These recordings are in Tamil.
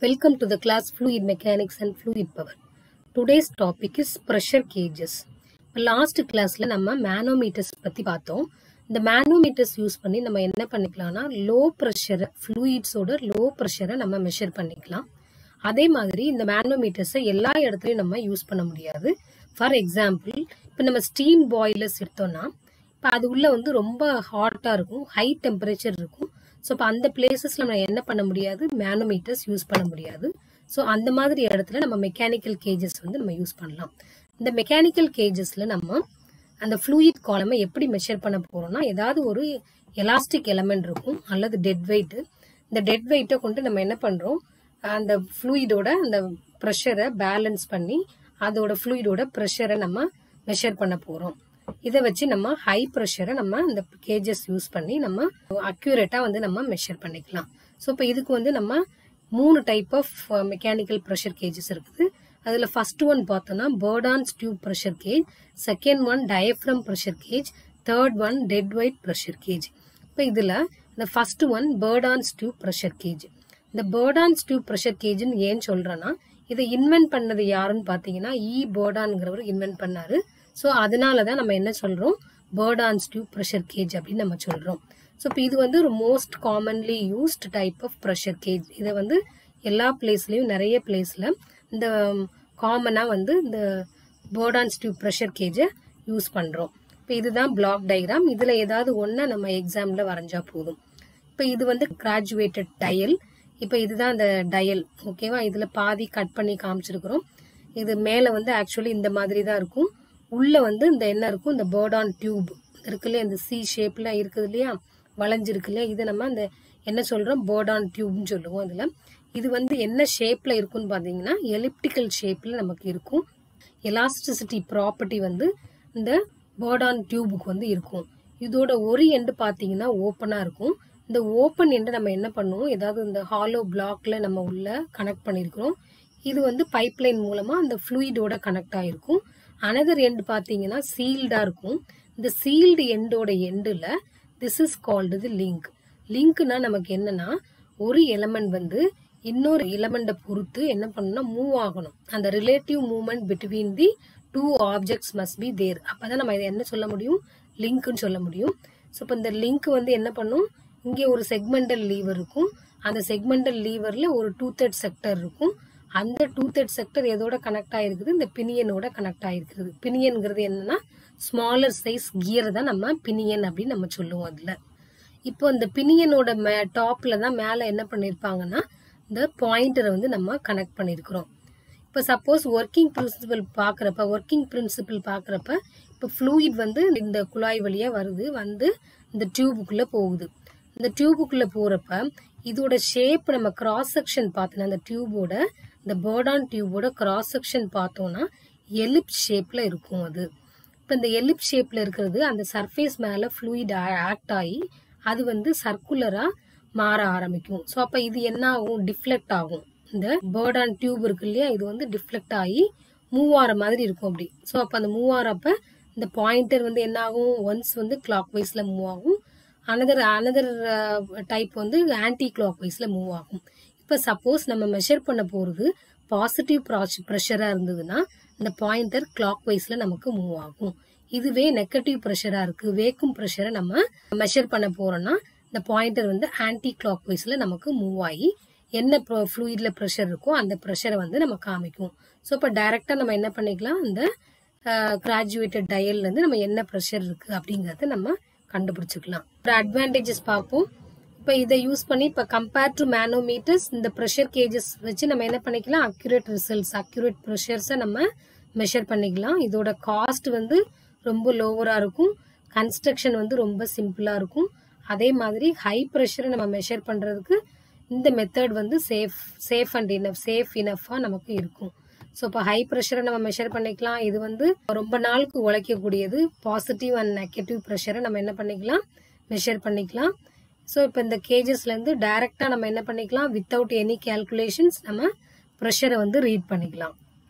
Welcome to the class Fluid Mechanics and Fluid Power. Today's topic is pressure gauges. Last கிளாஸ்ல நம்ம மேனோமீட்டர்ஸ் பத்தி பார்த்தோம் இந்த மேனோமீட்டர்ஸ் யூஸ் பண்ணி நம்ம என்ன பண்ணிக்கலாம்னா லோ ப்ரெஷரை ஃப்ளூயிட்ஸோட லோ ப்ரெஷரை நம்ம மெஷர் பண்ணிக்கலாம் அதே மாதிரி இந்த மேனோமீட்டர்ஸை எல்லா இடத்துலையும் நம்ம யூஸ் பண்ண முடியாது ஃபார் எக்ஸாம்பிள் இப்போ நம்ம ஸ்டீம் பாய்லர்ஸ் எடுத்தோம்னா இப்போ அது உள்ள வந்து ரொம்ப ஹாட்டாக இருக்கும் ஹை டெம்பரேச்சர் இருக்கும் ஸோ இப்போ அந்த பிளேசஸில் நம்ம என்ன பண்ண முடியாது மேனோமீட்டர்ஸ் யூஸ் பண்ண முடியாது ஸோ அந்த மாதிரி இடத்துல நம்ம மெக்கானிக்கல் கேஜஸ் வந்து நம்ம யூஸ் பண்ணலாம் இந்த மெக்கானிக்கல் கேஜஸில் நம்ம அந்த ஃப்ளூயிட் காலமை எப்படி மெஷர் பண்ண போகிறோம்னா ஏதாவது ஒரு எலாஸ்டிக் எலமெண்ட் இருக்கும் அல்லது டெட் வெயிட்டு இந்த டெட் வெயிட்டை கொண்டு நம்ம என்ன பண்ணுறோம் அந்த ஃப்ளூயிடோட அந்த ப்ரெஷரை பேலன்ஸ் பண்ணி அதோட ஃப்ளூயிடோட ப்ரெஷரை நம்ம மெஷர் பண்ண போகிறோம் இதை வச்சு நம்ம ஹை ப்ரெஷரை நம்ம இந்த கேஜஸ் யூஸ் பண்ணி நம்ம அக்யூரேட்டாக வந்து நம்ம மெஷர் பண்ணிக்கலாம் ஸோ இப்போ இதுக்கு வந்து நம்ம மூணு type of mechanical pressure gauges இருக்குது அதில் ஃபர்ஸ்ட் ஒன் பார்த்தோன்னா Bourdon tube pressure gauge second one diaphragm pressure gauge third one dead weight pressure gauge இப்போ இதில் இந்த first one Bourdon tube pressure gauge இந்த பேர்டான்ஸ் டியூப் ப்ரெஷர் கேஜ்னு ஏன் சொல்கிறேன்னா இதை இன்வென்ட் பண்ணது யாருன்னு பார்த்தீங்கன்னா இ பேர்டான்ங்கிறவர் இன்வென்ட் பண்ணாரு ஸோ அதனால தான் நம்ம என்ன சொல்கிறோம் பேர்டான்ஸ் டியூப் ப்ரெஷர் கேஜ் அப்படின்னு நம்ம சொல்கிறோம் ஸோ இப்போ இது வந்து ஒரு most commonly used type of pressure gauge இதை வந்து எல்லா பிளேஸ்லையும் நிறைய பிளேஸில் இந்த காமனாக வந்து இந்த பேர்டான்ஸ் டியூப் ப்ரெஷர் கேஜை யூஸ் பண்ணுறோம் இப்போ இதுதான் பிளாக் டயக்ராம் இதில் ஏதாவது ஒன்றை நம்ம எக்ஸாமில் வரைஞ்சா போதும் இப்போ இது வந்து கிராஜுவேட்டட் டயல் இப்போ இதுதான் அந்த டயல் ஓகேவா இதில் பாதி கட் பண்ணி காமிச்சிருக்கிறோம் இது மேலே வந்து ஆக்சுவலி இந்த மாதிரி தான் இருக்கும் உள்ளே வந்து இந்த என்ன இருக்கும் இந்த பேர்டான் டியூப் இருக்கு இல்லையா இந்த சி ஷேப்பில் இருக்குது இல்லையா வளைஞ்சிருக்கு இல்லையா இதை நம்ம அந்த என்ன சொல்கிறோம் பேர்டான் டியூப்னு சொல்லுவோம் இதில் இது வந்து என்ன ஷேப்பில் இருக்குன்னு பார்த்தீங்கன்னா எலிப்டிக்கல் ஷேப்பில் நமக்கு இருக்கும் எலாஸ்டிசிட்டி ப்ராப்பர்ட்டி வந்து இந்த பேர்டான் டியூபுக்கு வந்து இருக்கும் இதோட ஒரு எண்டு பார்த்தீங்கன்னா ஓப்பனாக இருக்கும் இந்த ஓப்பன் எண்டை நம்ம என்ன பண்ணுவோம் ஏதாவது இந்த ஹாலோ பிளாக்ல நம்ம உள்ள கனெக்ட் பண்ணியிருக்கிறோம் இது வந்து பைப்லைன் மூலமாக அந்த ஃப்ளூயிடோட கனெக்ட் ஆகிருக்கும் அனதர் எண்டு பார்த்தீங்கன்னா சீல்டாக இருக்கும் இந்த சீல்டு எண்டோட எண்டில் this is called the link லிங்க்னா நமக்கு என்னன்னா ஒரு எலமெண்ட் வந்து இன்னொரு எலமெண்ட்டை பொறுத்து என்ன பண்ணணும்னா மூவ் ஆகணும் அந்த relative movement between the two objects must be there அப்பதான் நம்ம இதை என்ன சொல்ல முடியும் லிங்க்னு சொல்ல முடியும் ஸோ இப்போ இந்த லிங்க் வந்து என்ன பண்ணும் இங்கே ஒரு செக்மெண்டல் லீவர் இருக்கும் அந்த செக்மெண்டல் லீவரில் ஒரு டூ தேர்ட் செக்டர் இருக்கும் அந்த டூ தேர்ட் செக்டர் எதோட கனெக்ட் ஆயிருக்குது இந்த பினியனோட கனெக்ட் ஆயிருக்குது பினியன்கிறது என்னன்னா ஸ்மாலர் சைஸ் கியர் தான் நம்ம பினியன் அப்படின்னு நம்ம சொல்லுவோம் அதில் இப்போ இந்த பினியனோட மே டாப்பில் தான் மேலே என்ன பண்ணியிருப்பாங்கன்னா இந்த பாயிண்டரை வந்து நம்ம கனெக்ட் பண்ணியிருக்கிறோம் இப்போ சப்போஸ் ஒர்க்கிங் பிரின்சிபல் பார்க்குறப்ப ஒர்க்கிங் பிரின்சிபல் பார்க்குறப்ப இப்போ ஃப்ளூயிட் வந்து இந்த குழாய் வழியாக வருது வந்து இந்த டியூபுக்குள்ளே போகுது இந்த டியூபுக்குள்ளே போகிறப்ப இதோட ஷேப் நம்ம கிராஸ் செக்ஷன் பார்த்தோன்னா அந்த டியூபோட இந்த பேர்டான் டியூபோட கிராஸ் செக்ஷன் பார்த்தோம்னா எலிப் ஷேப்பில் இருக்கும் அது இப்போ இந்த எலிப் ஷேப்பில் இருக்கிறது அந்த சர்ஃபேஸ் மேலே ஃப்ளூயிட் ஆக்ட் ஆகி அது வந்து சர்க்குலராக மாற ஆரம்பிக்கும் ஸோ அப்போ இது என்ன ஆகும் டிஃப்ளெக்ட் ஆகும் இந்த பேர்டான் டியூப் இருக்கு இல்லையா இது வந்து டிஃப்ளெக்ட் ஆகி மூவ் ஆகிற மாதிரி இருக்கும் அப்படி ஸோ அப்போ அந்த மூவ் ஆகிறப்ப இந்த பாயிண்டர் வந்து என்ன ஆகும் ஒன்ஸ் வந்து கிளாக் வைஸில் மூவ் ஆகும் அனதர் அனதர் டைப் வந்து ஆன்டி கிளாக் வைஸில் மூவ் ஆகும் இப்போ சப்போஸ் நம்ம மெஷர் பண்ண போகிறது பாசிட்டிவ் ப்ரெஷராக இருந்ததுன்னா இந்த பாயிண்டர் கிளாக் வைஸில் நமக்கு மூவ் ஆகும் இதுவே நெகட்டிவ் ப்ரெஷராக இருக்குது வேக்கும் ப்ரெஷரை நம்ம மெஷர் பண்ண போகிறோம்னா இந்த பாயிண்டர் வந்து ஆன்டி கிளாக் வைஸில் நமக்கு மூவ் ஆகி என்ன ஃப்ளூயிடில் ப்ரெஷர் இருக்கோ அந்த ப்ரெஷரை வந்து நம்ம காமிக்கும் ஸோ இப்போ டைரெக்டாக நம்ம என்ன பண்ணிக்கலாம் இந்த கிராஜுவேட்டட் டயல்லேருந்து நம்ம என்ன ப்ரெஷர் இருக்குது அப்படிங்கிறத நம்ம கண்டுபிடிச்சிக்கலாம் ஒரு அட்வான்டேஜஸ் பார்ப்போம் இப்போ இதை யூஸ் பண்ணி இப்போ கம்பேர் டு மேனோமீட்டர்ஸ் இந்த ப்ரெஷர் கேஜஸ் வச்சு நம்ம என்ன பண்ணிக்கலாம் அக்யூரேட் ரிசல்ட்ஸ் அக்யூரேட் ப்ரெஷர்ஸை நம்ம மெஷர் பண்ணிக்கலாம் இதோட காஸ்ட் வந்து ரொம்ப லோவராக இருக்கும் கன்ஸ்ட்ரக்ஷன் வந்து ரொம்ப சிம்பிளாக இருக்கும் அதே மாதிரி ஹை ப்ரெஷரை நம்ம மெஷர் பண்ணுறதுக்கு இந்த மெத்தட் வந்து safe safe and enough safe இனஃபாக நமக்கு இருக்கும் ஸோ இப்போ ஹை ப்ரெஷரை நம்ம மெஷர் பண்ணிக்கலாம் இது வந்து ரொம்ப நாளுக்கு உழைக்கக்கூடியது பாசிட்டிவ் அண்ட் நெகட்டிவ் ப்ரெஷரை நம்ம என்ன பண்ணிக்கலாம் மெஷர் பண்ணிக்கலாம் ஸோ இப்போ இந்த கேஜஸ்லேருந்து டைரெக்டாக நம்ம என்ன பண்ணிக்கலாம் வித்தவுட் எனி கேல்குலேஷன்ஸ் நம்ம ப்ரெஷரை வந்து ரீட் பண்ணிக்கலாம்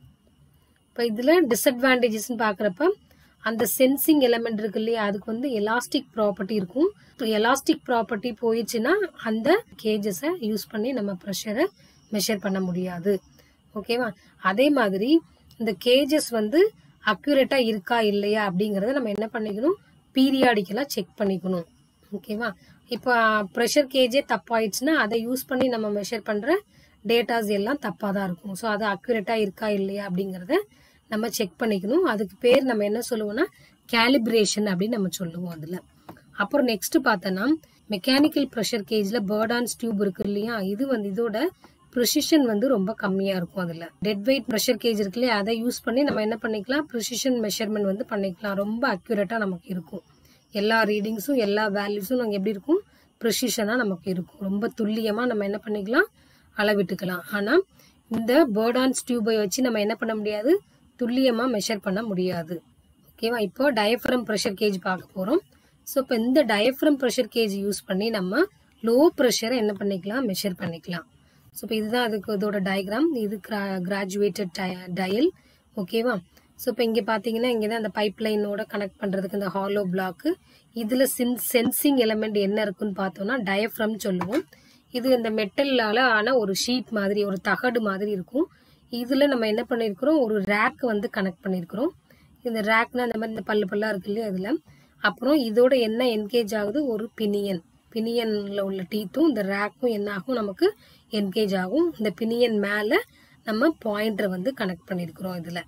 இப்போ இதில் டிஸ்அட்வான்டேஜஸ்ன்னு பார்க்குறப்ப அந்த சென்சிங் எலமெண்ட் இருக்கு இல்லையா அதுக்கு வந்து எலாஸ்டிக் ப்ராப்பர்ட்டி இருக்கும் எலாஸ்டிக் ப்ராப்பர்ட்டி போயிடுச்சுன்னா அந்த கேஜஸை யூஸ் பண்ணி நம்ம ப்ரெஷரை மெஷர் பண்ண முடியாது ஓகேவா அதே மாதிரி இந்த கேஜஸ் வந்து அக்யூரேட்டா இருக்கா இல்லையா அப்படிங்கறத நம்ம என்ன பண்ணிக்கணும் பீரியாடிக்கலா செக் பண்ணிக்கணும் ஓகேவா இப்போ ப்ரெஷர் கேஜே தப்பாயிடுச்சுன்னா அதை யூஸ் பண்ணி நம்ம மெஷர் பண்ற டேட்டாஸ் எல்லாம் தப்பா தான் இருக்கும் ஸோ அது அக்யூரேட்டா இருக்கா இல்லையா அப்படிங்கறத நம்ம செக் பண்ணிக்கணும் அதுக்கு பேர் நம்ம என்ன சொல்லுவோம்னா கேலிப்ரேஷன் அப்படின்னு நம்ம சொல்லுவோம் அதுல அப்புறம் நெக்ஸ்ட் பார்த்தோன்னா மெக்கானிக்கல் ப்ரெஷர் கேஜ்ல பேர்டான்ஸ் டியூப் இருக்கு இல்லையா இது வந்து இதோட ப்ரிசிஷன் வந்து ரொம்ப கம்மியா இருக்கும் அதுல டெட் வெயிட் ப்ரெஷர் கேஜ் இருக்கு இல்லையா அதை யூஸ் பண்ணி நம்ம என்ன பண்ணிக்கலாம் ப்ரிசிஷன் மெஷர்மெண்ட் வந்து பண்ணிக்கலாம் ரொம்ப அக்யூரேட்டா நமக்கு இருக்கும் எல்லா ரீடிங்ஸும் எல்லா வேல்யூஸும் நமக்கு எப்படி இருக்கும் ப்ரிசிஷனா நமக்கு இருக்கும் ரொம்ப துல்லியமா நம்ம என்ன பண்ணிக்கலாம் அளவிட்டுக்கலாம் ஆனா இந்த பேர்டான்ஸ் டியூபை வச்சு நம்ம என்ன பண்ண முடியாது துல்லியமா மெஷர் பண்ண முடியாது ஓகேவா இப்போ டயஃப்ரம் ப்ரெஷர் கேஜ் பார்க்க போறோம் ஸோ இப்போ இந்த டயஃப்ரம் ப்ரெஷர் கேஜ் யூஸ் பண்ணி நம்ம லோ ப்ரெஷரை என்ன பண்ணிக்கலாம் மெஷர் பண்ணிக்கலாம் ஸோ இப்போ இதுதான் அதுக்கு இதோட டயக்ராம் இது கிராஜுவேட்டட் டயல் ஓகேவா ஸோ இப்போ இங்கே பார்த்தீங்கன்னா இங்கே தான் அந்த பைப் லைனோட கனெக்ட் பண்ணுறதுக்கு இந்த ஹாலோ பிளாக்கு இதில் சின் சென்சிங் எலமெண்ட் என்ன இருக்குன்னு பார்த்தோம்னா டயஃப்ரம் சொல்லுவோம் இது இந்த மெட்டல்லால ஆன ஒரு ஷீட் மாதிரி ஒரு தகடு மாதிரி இருக்கும் இதில் நம்ம என்ன பண்ணியிருக்கிறோம் ஒரு ரேக் வந்து கனெக்ட் பண்ணியிருக்கிறோம் இந்த ரேக்னா இந்த மாதிரி இந்த பல்லு பல்லா இருக்கு இல்லையா அதில் அப்புறம் இதோட என்ன என்கேஜ் ஆகுது ஒரு பினியன் பினியன்ல உள்ள டீத்தும் இந்த ரேக்கும் என்ன ஆகும் நமக்கு என்கேஜ் ஆகும் இந்த பினியன் மேலே நம்ம பாயிண்டரை வந்து கனெக்ட் பண்ணியிருக்கிறோம் இதில்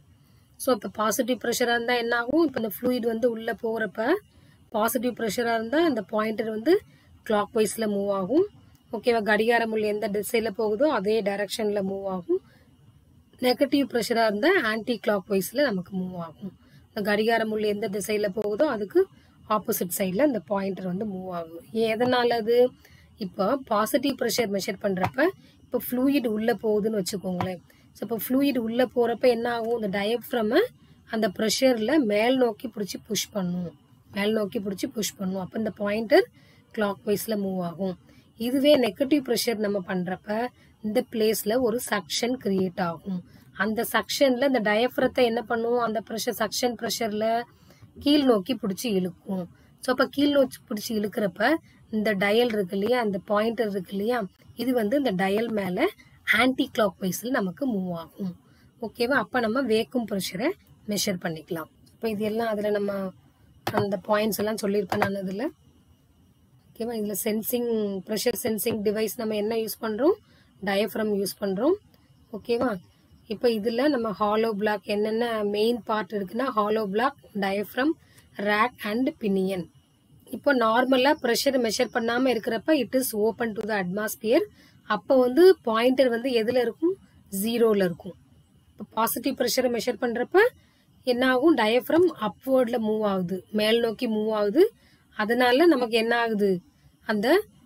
ஸோ இப்போ பாசிட்டிவ் ப்ரெஷராக இருந்தால் என்ன ஆகும் இப்போ இந்த ஃப்ளூயிட் வந்து உள்ளே போகிறப்ப பாசிட்டிவ் ப்ரெஷராக இருந்தால் அந்த பாயிண்டர் வந்து கிளாக் வைஸில் மூவ் ஆகும் ஓகேவா கடிகார முள் எந்த திசையில் போகுதோ அதே டைரக்ஷனில் மூவ் ஆகும் நெகட்டிவ் ப்ரெஷராக இருந்தால் ஆன்டி கிளாக் வைஸில் நமக்கு மூவ் ஆகும் இந்த கடிகார முள் எந்த திசையில் போகுதோ அதுக்கு ஆப்போசிட் சைடில் இந்த பாயிண்டர் வந்து மூவ் ஆகும் எதனால அது இப்போ பாசிட்டிவ் ப்ரெஷர் மெஷர் பண்ணுறப்ப இப்போ ஃப்ளூயிட் உள்ளே போகுதுன்னு வச்சுக்கோங்களேன் ஸோ இப்போ ஃப்ளூயிட் உள்ளே போகிறப்ப என்ன ஆகும் இந்த டயப்ரமை அந்த ப்ரெஷரில் மேல் நோக்கி பிடிச்சி புஷ் பண்ணும் மேல் நோக்கி பிடிச்சி புஷ் பண்ணும் அப்போ இந்த பாயிண்டர் கிளாக் வைஸில் மூவ் ஆகும் இதுவே நெகட்டிவ் ப்ரெஷர் நம்ம பண்ணுறப்ப இந்த பிளேஸில் ஒரு சக்ஷன் கிரியேட் ஆகும் அந்த சக்ஷனில் இந்த டயஃப்ரத்தை என்ன பண்ணும் அந்த ப்ரெஷர் சக்ஷன் ப்ரெஷரில் கீழ் நோக்கி பிடிச்சி இழுக்கும் ஸோ அப்போ கீழ் நோக்கி பிடிச்சி இழுக்கிறப்ப இந்த டயல் இருக்கு இல்லையா அந்த பாயிண்டர் இருக்கு இல்லையா இது வந்து இந்த டயல் மேலே ஆன்டி கிளாக் வைஸில் நமக்கு மூவ் ஆகும் ஓகேவா அப்போ நம்ம வேக்கும் ப்ரெஷரை மெஷர் பண்ணிக்கலாம் இப்போ இது எல்லாம் அதில் நம்ம அந்த பாயிண்ட்ஸ் எல்லாம் சொல்லியிருப்பேன் நான் அதில் ஓகேவா இதில் சென்சிங் ப்ரெஷர் சென்சிங் டிவைஸ் நம்ம என்ன யூஸ் பண்ணுறோம் டயஃப்ரம் யூஸ் பண்ணுறோம் ஓகேவா இப்போ இதில் நம்ம ஹாலோ பிளாக் என்னென்ன மெயின் பார்ட் இருக்குன்னா hollow block diaphragm rack and pinion இப்போ நார்மலாக ப்ரெஷர் மெஷர் பண்ணாமல் இருக்கிறப்ப it is open to the atmosphere அப்போ வந்து பாயிண்டர் வந்து எதில் இருக்கும் ஜீரோவில் இருக்கும் இப்போ பாசிட்டிவ் ப்ரெஷரை மெஷர் பண்ணுறப்ப என்ன ஆகும் டயஃப்ரம் அப்வேர்டில் மூவ் ஆகுது மேல் நோக்கி மூவ் ஆகுது அதனால நமக்கு என்ன ஆகுது அந்த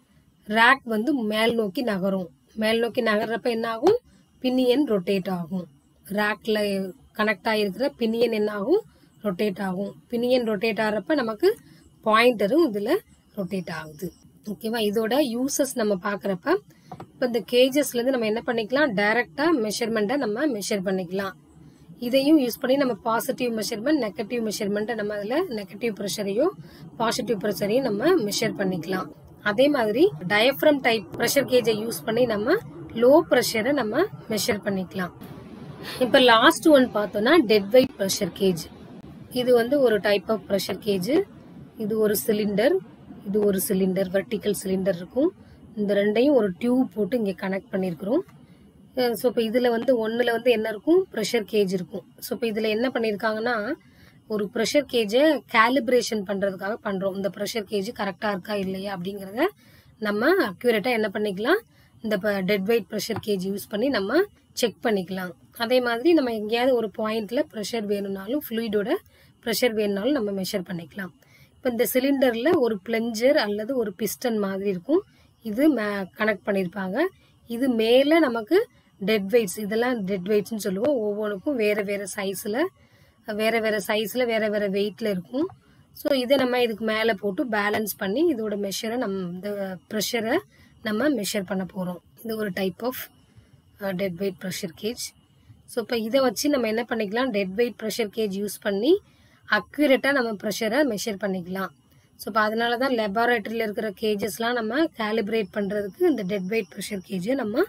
ரேக் வந்து மேல் நோக்கி நகரும் மேல் நோக்கி நகர்றப்ப என்ன ஆகும் பினியன் ரொட்டேட் ஆகும் ரேக்ல கனெக்ட் ஆகிருக்கிற பினியன் என்ன ஆகும் ரொட்டேட் ஆகும் பினியன் ரொட்டேட் ஆகிறப்ப நமக்கு பாயிண்டரும் இதில் ரொட்டேட் ஆகுது ஓகேவா இதோட யூசஸ் நம்ம பார்க்குறப்ப இப்போ இந்த கேஜஸ்லேருந்து நம்ம என்ன பண்ணிக்கலாம் டைரெக்டாக மெஷர்மெண்ட்டை நம்ம மெஷர் பண்ணிக்கலாம் இதையும் யூஸ் பண்ணி நம்ம பாசிட்டிவ் மெஷர்மெண்ட் நெகட்டிவ் மெஷர்மெண்ட்டை நம்ம அதில் நெகட்டிவ் ப்ரெஷரையும் பாசிட்டிவ் ப்ரெஷரையும் நம்ம மெஷர் பண்ணிக்கலாம் அதே மாதிரி டயஃப்ரம் டைப் ப்ரெஷர் கேஜை யூஸ் பண்ணி நம்ம லோ ப்ரெஷரை நம்ம மெஷர் பண்ணிக்கலாம் இப்போ லாஸ்ட் ஒன் பார்த்தோம்னா டெட் வெயிட் ப்ரெஷர் கேஜ் இது வந்து ஒரு டைப் ஆஃப் ப்ரெஷர் கேஜ் இது ஒரு சிலிண்டர் இது ஒரு சிலிண்டர் வெர்டிக்கல் சிலிண்டர் இருக்கும் இந்த ரெண்டையும் ஒரு டியூப் போட்டு இங்கே கனெக்ட் பண்ணியிருக்கிறோம் ஸோ இப்போ இதில் வந்து ஒன்றில் வந்து என்ன இருக்கும் ப்ரெஷர் கேஜ் இருக்கும் ஸோ இப்போ இதில் என்ன பண்ணியிருக்காங்கன்னா ஒரு ப்ரெஷர் கேஜை கேலிப்ரேஷன் பண்ணுறதுக்காக பண்ணுறோம் இந்த ப்ரெஷர் கேஜ் கரெக்டாக இருக்கா இல்லையா அப்படிங்கிறத நம்ம அக்யூரேட்டாக என்ன பண்ணிக்கலாம் இந்த dead weight pressure gauge use பண்ணி நம்ம செக் பண்ணிக்கலாம் அதே மாதிரி நம்ம எங்கேயாவது ஒரு பாயிண்ட்ல ப்ரெஷர் வேணும்னாலும் ஃப்ளூயிடோட ப்ரெஷர் வேணும்னாலும் நம்ம மெஷர் பண்ணிக்கலாம் இப்போ இந்த சிலிண்டரில் ஒரு பிளஞ்சர் அல்லது ஒரு பிஸ்டன் மாதிரி இருக்கும் இது கனெக்ட் பண்ணியிருப்பாங்க இது மேலே நமக்கு டெட் வெயிட்ஸ் இதெல்லாம் டெட் வெயிட்ஸ்னு சொல்லுவோம் ஒவ்வொன்றுக்கும் வேறு வேறு சைஸில் வேறு வேறு சைஸில் வேறு வேறு வெயிட்டில் இருக்கும் ஸோ இதை நம்ம இதுக்கு மேலே போட்டு பேலன்ஸ் பண்ணி இதோட மெஷரை நம்ம இந்த ப்ரெஷரை நம்ம மெஷர் பண்ண போகிறோம் இது ஒரு type of dead weight pressure gauge so இப்போ இதை வச்சு நம்ம என்ன பண்ணிக்கலாம் dead weight pressure gauge use பண்ணி அக்யூரேட்டாக நம்ம ப்ரெஷரை மெஷர் பண்ணிக்கலாம் ஸோ இப்போ அதனால தான் லெபார்டரியில் இருக்கிற கேஜஸ்லாம் நம்ம கேலிப்ரேட் பண்ணுறதுக்கு இந்த டெட் வெயிட் ப்ரெஷர் கேஜை நம்ம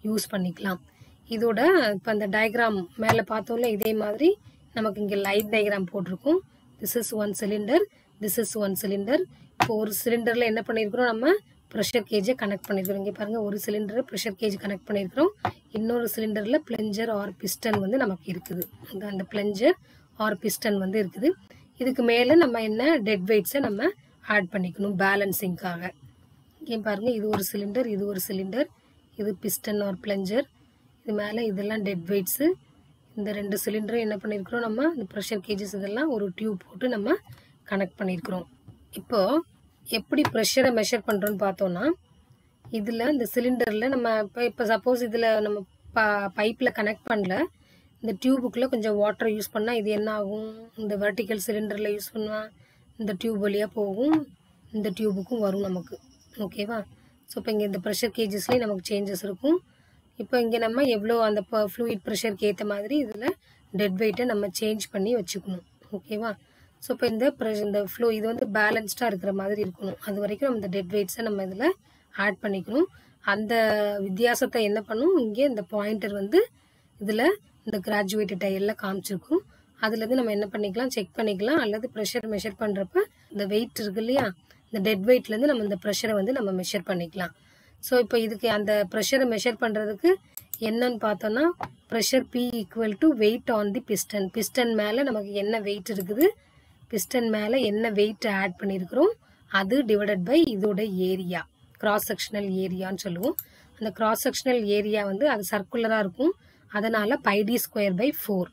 யூஸ் பண்ணிக்கலாம் இதோட இப்போ அந்த டயக்ராம் மேலே பார்த்தோம்ல இதே மாதிரி நமக்கு இங்கே லைட் டயக்ராம் போட்டிருக்கும் this is one cylinder this is one cylinder இப்போ ஒரு சிலிண்டரில் என்ன பண்ணியிருக்கிறோம் நம்ம ப்ரெஷர் கேஜை கனெக்ட் பண்ணியிருக்கிறோம் இங்கே பாருங்கள் ஒரு சிலிண்டர் ப்ரெஷர் கேஜ் கனெக்ட் பண்ணியிருக்கிறோம் இன்னொரு சிலிண்டரில் பிளஞ்சர் ஆர் பிஸ்டன் வந்து நமக்கு இருக்குது அங்கே அந்த பிளஞ்சர் ஆர் பிஸ்டன் வந்து இருக்குது இதுக்கு மேலே நம்ம என்ன டெட் வெயிட்ஸை நம்ம ஆட் பண்ணிக்கணும் பேலன்சிங்காக இங்கே பாருங்கள் இது ஒரு சிலிண்டர் இது ஒரு சிலிண்டர் இது பிஸ்டன் ஆர் பிளஞ்சர் இது மேலே இதெல்லாம் டெட் வெயிட்ஸு இந்த ரெண்டு சிலிண்டரும் என்ன பண்ணியிருக்கிறோம் நம்ம இந்த ப்ரெஷர் கேஜஸ் இதெல்லாம் ஒரு டியூப் போட்டு நம்ம கனெக்ட் பண்ணியிருக்கிறோம் இப்போது எப்படி ப்ரெஷரை மெஷர் பண்ணுறோன்னு பார்த்தோன்னா இதில் இந்த சிலிண்டரில் நம்ம இப்போ இப்போ சப்போஸ் இதில் நம்ம ப பைப்பில் கனெக்ட் பண்ணல இந்த டியூபுக்குள்ளே கொஞ்சம் வாட்டர் யூஸ் பண்ணால் இது என்ன ஆகும் இந்த வெர்டிக்கல் சிலிண்டரில் யூஸ் பண்ணுவேன் இந்த டியூப் வழியாக போகும் இந்த டியூபுக்கும் வரும் நமக்கு ஓகேவா ஸோ இப்போ இங்கே இந்த ப்ரெஷர் கேஜஸ்லேயும் நமக்கு சேஞ்சஸ் இருக்கும் இப்போ இங்கே நம்ம எவ்வளோ அந்த ஃப்ளூயிட் ப்ரெஷருக்கு ஏற்ற மாதிரி இதில் டெட் வெயிட்டை நம்ம சேஞ்ச் பண்ணி வச்சுக்கணும் ஓகேவா ஸோ இப்போ இந்த ப்ரெஷ் இந்த ஃப்ளோ இது வந்து பேலன்ஸ்டாக இருக்கிற மாதிரி இருக்கணும் அது வரைக்கும் நம்ம இந்த டெட் வெயிட்ஸை நம்ம இதில் ஆட் பண்ணிக்கணும் அந்த வித்தியாசத்தை என்ன பண்ணும் இங்கே இந்த பாயிண்டர் வந்து இதில் இந்த கிராஜுவேட்டட் டைலில் காமிச்சிருக்கும் அதுலேருந்து நம்ம என்ன பண்ணிக்கலாம் செக் பண்ணிக்கலாம் அல்லது ப்ரெஷர் மெஷர் பண்ணுறப்ப இந்த வெயிட் இருக்கு இல்லையா இந்த டெட் வெயிட்லேருந்து நம்ம இந்த ப்ரெஷரை வந்து நம்ம மெஷர் பண்ணிக்கலாம் ஸோ இப்போ இதுக்கு அந்த ப்ரெஷரை மெஷர் பண்ணுறதுக்கு என்னன்னு பார்த்தோன்னா pressure P equal to weight on the piston piston மேலே நமக்கு என்ன வெயிட் இருக்குது பிஸ்டன் மேலே என்ன வெயிட் ஆட் பண்ணியிருக்கிறோம் அது டிவைடட் பை இதோட ஏரியா கிராஸ் செக்ஷனல் ஏரியான்னு சொல்லுவோம் அந்த கிராஸ் செக்ஷனல் ஏரியா வந்து அது சர்க்குலராக இருக்கும் அதனால் pi d square by four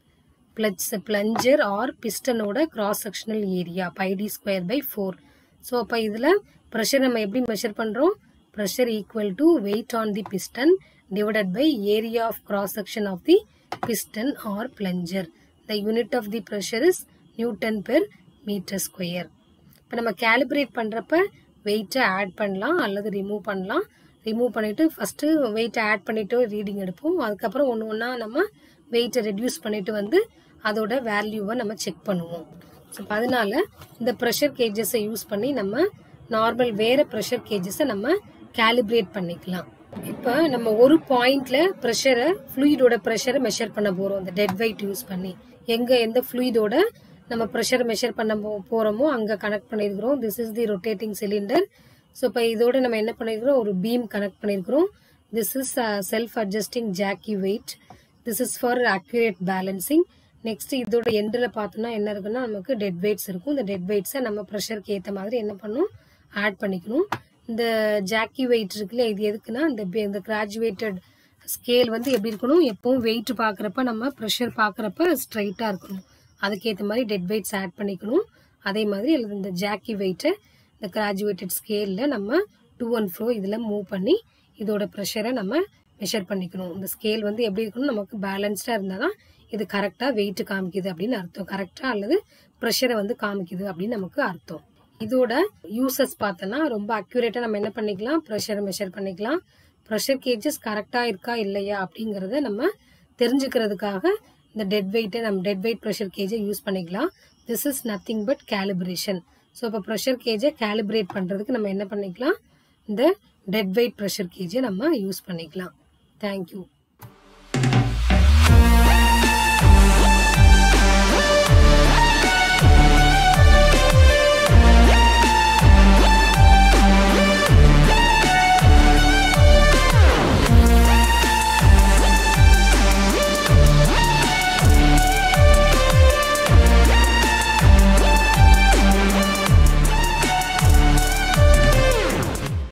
plus plunger or பிஸ்டனோட cross sectional area pi d square by four so அப்போ இதில் ப்ரெஷர் நம்ம எப்படி மெஷர் பண்ணுறோம் pressure equal to weight on the piston divided by area of cross section of the piston or plunger. The unit of the pressure is Newton per meter square. இப்போ நம்ம கேலிப்ரேட் பண்ணுறப்ப வெயிட்டை ஆட் பண்ணலாம் அல்லது ரிமூவ் பண்ணலாம் ரிமூவ் பண்ணிவிட்டு ஃபஸ்ட்டு வெயிட்டை ஆட் பண்ணிவிட்டு ரீடிங் எடுப்போம் அதுக்கப்புறம் ஒன்று ஒன்றா நம்ம வெயிட்டை ரெடியூஸ் பண்ணிவிட்டு வந்து அதோட வேல்யூவை நம்ம செக் பண்ணுவோம் ஸோ அதனால இந்த ப்ரெஷர் கேஜஸை யூஸ் பண்ணி நம்ம நார்மல் வேறு ப்ரெஷர் கேஜஸை நம்ம கேலிப்ரேட் பண்ணிக்கலாம் இப்போ நம்ம ஒரு பாயிண்ட்ல ப்ரெஷரை ஃப்ளூயிடோட ப்ரெஷரை மெஷர் பண்ண போகிறோம் இந்த டெட் வெயிட் யூஸ் பண்ணி எங்கே எந்த ஃப்ளூயிடோட நம்ம ப்ரெஷர் மெஷர் பண்ண போ- போறோமோ அங்கே கனெக்ட் பண்ணியிருக்கிறோம் this is the rotating cylinder so இப்போ இதோட நம்ம என்ன பண்ணியிருக்கிறோம் ஒரு பீம் கனெக்ட் பண்ணியிருக்கிறோம் this is self adjusting jockey weight this is for accurate balancing next இதோட எண்டில் பார்த்தோம்னா என்ன இருக்குன்னா நமக்கு டெட் வெயிட்ஸ் இருக்கும் இந்த டெட் வெயிட்ஸை நம்ம ப்ரெஷருக்கு ஏற்ற மாதிரி என்ன பண்ணணும் ஆட் பண்ணிக்கணும் இந்த ஜாக்கி வெயிட் இருக்குல்ல இது எதுக்குன்னா இந்த பே- இந்த கிராஜுவேட்டட் ஸ்கேல் வந்து எப்படி இருக்கணும் எப்பவும் வெயிட் பார்க்குறப்ப நம்ம ப்ரெஷர் பார்க்குறப்ப ஸ்ட்ரைட்டாக இருக்கணும் அதுக்கேற்ற மாதிரி டெட் வெயிட்ஸ் ஆட் பண்ணிக்கணும் அதே மாதிரி அல்லது இந்த ஜாக்கி வெயிட்டை இந்த கிராஜுவேட்டட் ஸ்கேலில் நம்ம டூ அண்ட் ஃப்ரோ இதில் மூவ் பண்ணி இதோட ப்ரெஷரை நம்ம மெஷர் பண்ணிக்கணும் இந்த ஸ்கேல் வந்து எப்படி இருக்கணும் நமக்கு பேலன்ஸ்டாக இருந்தால் தான் இது கரெக்டாக வெயிட் காமிக்குது அப்படின்னு அர்த்தம் கரெக்டாக அல்லது ப்ரெஷரை வந்து காமிக்குது அப்படின்னு நமக்கு அர்த்தம் இதோட யூசஸ் பார்த்தோன்னா ரொம்ப அக்யூரேட்டாக நம்ம என்ன பண்ணிக்கலாம் ப்ரெஷரை மெஷர் பண்ணிக்கலாம் ப்ரெஷர் கேஜஸ் கரெக்டாக இருக்கா இல்லையா அப்படிங்கிறத நம்ம தெரிஞ்சுக்கிறதுக்காக இந்த டெட் வெயிட்டை நம்ம டெட் வெயிட் ப்ரெஷர் கேஜை யூஸ் பண்ணிக்கலாம் this is nothing but calibration so இப்போ ப்ரெஷர் கேஜை கேலிப்ரேட் பண்ணுறதுக்கு நம்ம என்ன பண்ணிக்கலாம் இந்த டெட் வெயிட் ப்ரெஷர் கேஜை நம்ம யூஸ் பண்ணிக்கலாம் தேங்க்யூ